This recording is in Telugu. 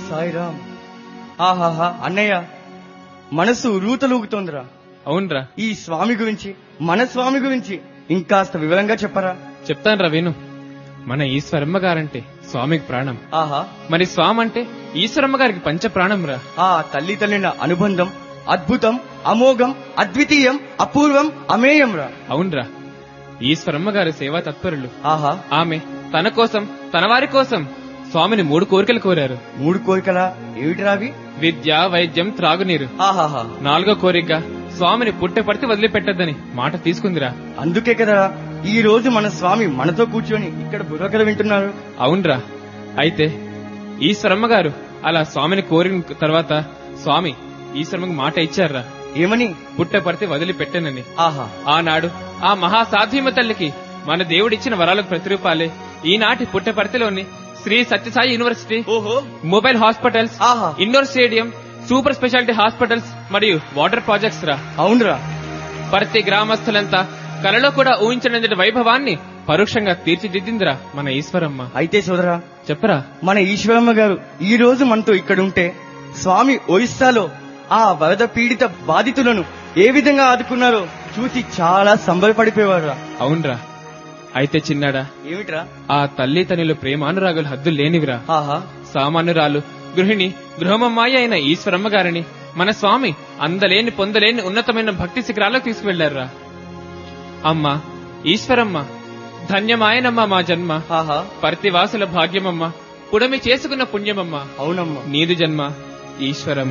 సాయిరామ్ ఆహాహా అన్నయ్య మనసు రూతలూగుతోందిరా అవునరా ఈ స్వామి గురించి మన స్వామి గురించి ఇంకాస్త వివరంగా చెప్పరా చెప్తానురా విను మన ఈశ్వరమ్మ గారంటే స్వామికి ప్రాణం ఆహా మరి స్వామి అంటే ఈశ్వరమ్మ గారికి పంచ ప్రాణం రా ఆ తల్లి తల్లిన అనుబంధం అద్భుతం అమోఘం అద్వితీయం అపూర్వం అమేయం రా అవునరా ఈశ్వరమ్మ గారి సేవా తత్పరులు ఆహా ఆమె తన కోసం తన వారి కోసం స్వామిని మూడు కోరికలు కోరారు మూడు కోరికలా ఏమిటిరా అవి విద్య వైద్యం త్రాగునీరు ఆహాహా నాలుగో కోరికగా స్వామిని పుట్టపడితే వదిలిపెట్టద్దని మాట తీసుకుందిరా అందుకే కదరా ఈ రోజు మన స్వామి మనతో కూర్చొని ఇక్కడ బుర్రకథ వింటున్నారు అవునరా అయితే ఈశ్వరమ్మ గారు అలా స్వామిని కోరిన తర్వాత స్వామి ఈశ్వరమ్మకి మాట ఇచ్చారా ఏమని పుట్టపడితే వదిలిపెట్టనని ఆహా ఆనాడు ఆ మహాసాధ్యమ తల్లికి మన దేవుడిచ్చిన వరాలకు ప్రతిరూపాలే ఈనాటి పుట్టపర్తిలోని శ్రీ సత్యసాయి యూనివర్సిటీ ఓహో మొబైల్ హాస్పిటల్స్ ఆహా indoor stadium super speciality hospitals మరియు వాటర్ ప్రాజెక్ట్స్ రా అవునురా ప్రతి గ్రామస్తులంతా కలలో కూడా ఊహించనంతటి వైభవాన్ని పరోక్షంగా తీర్చిదిద్దిందిరా మన ఈశ్వరమ్మ అయితే సోదరా చెప్పరా మన ఈశ్వరమ్మ గారు ఈ రోజు మనతో ఇక్కడ ఉంటే స్వామి ఒరిస్సాలో ఆ వరద పీడిత బాధితులను ఏ విధంగా ఆదుకున్నారో చూసి చాలా సంబరపడిపోయేవారు అవునరా అయితే చిన్నాడా ఏమిట్రా ఆ తల్లి తనిలో ప్రేమానురాగులు హద్దు లేనివిరా ఆహా సామాన్యురాలు గృహిణి గృహమమ్మాయి అయిన ఈశ్వరమ్మ గారిని మన స్వామి అందలేని పొందలేని ఉన్నతమైన భక్తి శిఖరాలకు తీసుకువెళ్లారా అమ్మా ఈశ్వరమ్మ ధన్యమాయనమ్మ మా జన్మ ఆహా పర్తివాసుల భాగ్యమమ్మ పుడమి చేసుకున్న పుణ్యమమ్మ అవునమ్మా నీదు జన్మ ఈశ్వరమ్మ